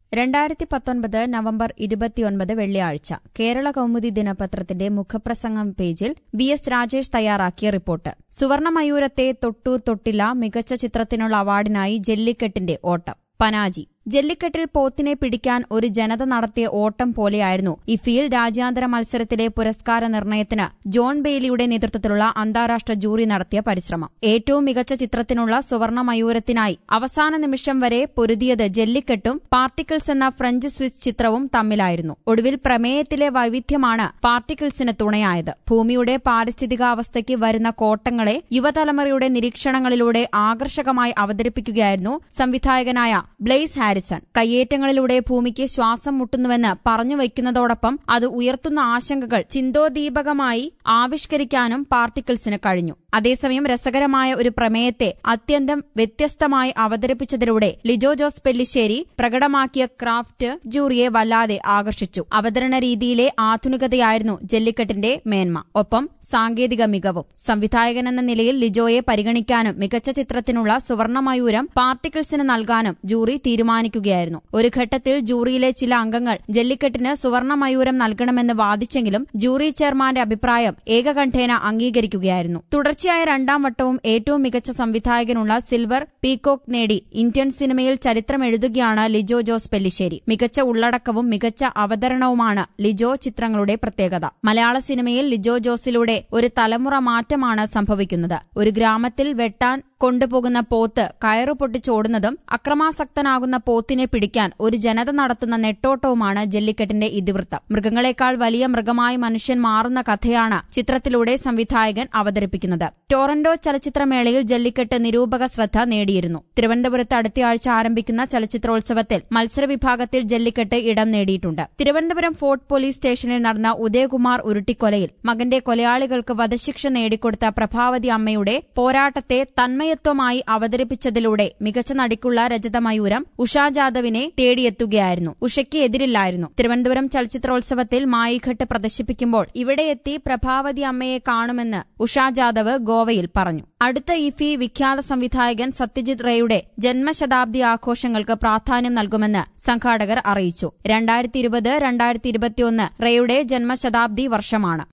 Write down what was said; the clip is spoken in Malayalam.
രണ്ടായിരത്തി പത്തൊൻപത് നവംബർ ഇരുപത്തിയൊൻപത് വെള്ളിയാഴ്ച കേരള കൗമുദി ദിനപത്രത്തിന്റെ മുഖപ്രസംഗം പേജിൽ വി എസ് രാജേഷ് തയ്യാറാക്കിയ റിപ്പോർട്ട് സുവർണമയൂരത്തെ തൊട്ടു തൊട്ടില്ല മികച്ച ചിത്രത്തിനുള്ള അവാർഡിനായി ജല്ലിക്കെട്ടിന്റെ ഓട്ടം പനാജി ജല്ലിക്കെട്ടിൽ പോത്തിനെ പിടിക്കാൻ ഒരു ജനത നടത്തിയ ഓട്ടം പോലെയായിരുന്നു ഇഫിയിൽ രാജ്യാന്തര മത്സരത്തിലെ പുരസ്കാര നിർണയത്തിന് ജോൺ ബെയ്ലിയുടെ നേതൃത്വത്തിലുള്ള അന്താരാഷ്ട്ര ജൂറി നടത്തിയ പരിശ്രമം ഏറ്റവും മികച്ച ചിത്രത്തിനുള്ള സുവർണ മയൂരത്തിനായി അവസാന നിമിഷം വരെ പൊരുതിയത് ജല്ലിക്കെട്ടും പാർട്ടിക്കിൾസ് എന്ന ഫ്രഞ്ച് സ്വിസ് ചിത്രവും തമ്മിലായിരുന്നു ഒടുവിൽ പ്രമേയത്തിലെ വൈവിധ്യമാണ് പാർട്ടിക്കിൾസിന് തുണയായത് ഭൂമിയുടെ പാരിസ്ഥിതികാവസ്ഥയ്ക്ക് വരുന്ന കോട്ടങ്ങളെ യുവതലമുറയുടെ നിരീക്ഷണങ്ങളിലൂടെ ആകർഷകമായി അവതരിപ്പിക്കുകയായിരുന്നു സംവിധായകനായ ബ്ലെയ്സ് ഹാരിസൺ കയ്യേറ്റങ്ങളിലൂടെ ഭൂമിക്ക് ശ്വാസം മുട്ടുന്നുവെന്ന് പറഞ്ഞു വയ്ക്കുന്നതോടൊപ്പം അത് ഉയർത്തുന്ന ആശങ്കകൾ ചിന്തോദീപകമായി ആവിഷ്കരിക്കാനും പാർട്ടിക്കിൾസിന് കഴിഞ്ഞു അതേസമയം രസകരമായ ഒരു പ്രമേയത്തെ അത്യന്തം വ്യത്യസ്തമായി അവതരിപ്പിച്ചതിലൂടെ ലിജോ ജോസ് പെല്ലിശ്ശേരി പ്രകടമാക്കിയ ക്രാഫ്റ്റ് ജൂറിയെ വല്ലാതെ ആകർഷിച്ചു അവതരണ രീതിയിലെ ആധുനികതയായിരുന്നു ജല്ലിക്കെട്ടിന്റെ മേന്മ ഒപ്പം സാങ്കേതിക മികവും സംവിധായകനെന്ന നിലയിൽ ലിജോയെ പരിഗണിക്കാനും മികച്ച ചിത്രത്തിനുള്ള സുവർണമയൂരം പാർട്ടിക്കിൾസിന് നൽകാനും ജൂറി തീരുമാനിക്കുകയായിരുന്നു ഒരു ഘട്ടത്തിൽ ജൂറിയിലെ ചില അംഗങ്ങൾ ജല്ലിക്കെട്ടിന് സുവർണമയൂരം നൽകണമെന്ന് വാദിച്ചെങ്കിലും ജൂറി ചെയർമാന്റെ അഭിപ്രായം ഏകകണ്ഠേന അംഗീകരിക്കുകയായിരുന്നു തുടർച്ചയായ രണ്ടാം വട്ടവും ഏറ്റവും മികച്ച സംവിധായകനുള്ള സിൽവർ പീകോക്ക് നേടി ഇന്ത്യൻ സിനിമയിൽ ചരിത്രം എഴുതുകയാണ് ലിജോ ജോസ് പെല്ലിശ്ശേരി മികച്ച ഉള്ളടക്കവും മികച്ച അവതരണവുമാണ് ലിജോ ചിത്രങ്ങളുടെ പ്രത്യേകത മലയാള സിനിമയിൽ ലിജോ ജോസിലൂടെ ഒരു തലമുറ മാറ്റമാണ് സംഭവിക്കുന്നത് ഒരു ഗ്രാമത്തിൽ വെട്ടാൻ കൊണ്ടുപോകുന്ന പോത്ത് കയറു പൊട്ടിച്ചോടുന്നതും അക്രമാസക്തനാകുന്ന പോത്തിനെ പിടിക്കാൻ ഒരു ജനത നടത്തുന്ന നെട്ടോട്ടവുമാണ് ജല്ലിക്കെട്ടിന്റെ ഇതിവൃത്തം മൃഗങ്ങളെക്കാൾ വലിയ മൃഗമായി മനുഷ്യൻ മാറുന്ന കഥയാണ് ചിത്രത്തിലൂടെ സംവിധായകൻ അവതരിപ്പിക്കുന്നത് ടോറന്റോ ചലച്ചിത്രമേളയിൽ ജല്ലിക്കെട്ട് നിരൂപക ശ്രദ്ധ നേടിയിരുന്നു തിരുവനന്തപുരത്ത് അടുത്തയാഴ്ച ആരംഭിക്കുന്ന ചലച്ചിത്രോത്സവത്തിൽ മത്സരവിഭാഗത്തിൽ ജല്ലിക്കെട്ട് ഇടം നേടിയിട്ടുണ്ട് തിരുവനന്തപുരം ഫോർട്ട് പോലീസ് സ്റ്റേഷനിൽ നടന്ന ഉദയകുമാർ ഉരുട്ടിക്കൊലയിൽ മകന്റെ കൊലയാളികൾക്ക് വധശിക്ഷ നേടിക്കൊടുത്ത പ്രഭാവതി അമ്മയുടെ പോരാട്ടത്തെ തന്മയത്വമായി അവതരിപ്പിച്ചതിലൂടെ മികച്ച നടിക്കുള്ള രജതമയൂരം ഉഷാ ജാദവിനെ തേടിയെത്തുകയായിരുന്നു ഉഷയ്ക്ക് എതിരില്ലായിരുന്നു തിരുവനന്തപുരം ചലച്ചിത്രോത്സവത്തിൽ മായിഘട്ട് പ്രദർശിപ്പിക്കുമ്പോൾ ഇവിടെ എത്തി പ്രഭാവതി അമ്മയെ കാണുമെന്ന് ഉഷാ ജാദവ് ഗോവയിൽ പറഞ്ഞു അടുത്ത ഇഫി വിഖ്യാത സംവിധായകൻ സത്യജിത് റേയുടെ ജന്മശതാബ്ദി ആഘോഷങ്ങൾക്ക് പ്രാധാന്യം നൽകുമെന്ന് സംഘാടകർ അറിയിച്ചു രണ്ടായിരത്തി ഇരുപത് രണ്ടായിരത്തി ഇരുപത്തിയൊന്ന് റേയുടെ ജന്മശതാബ്ദി വർഷമാണ്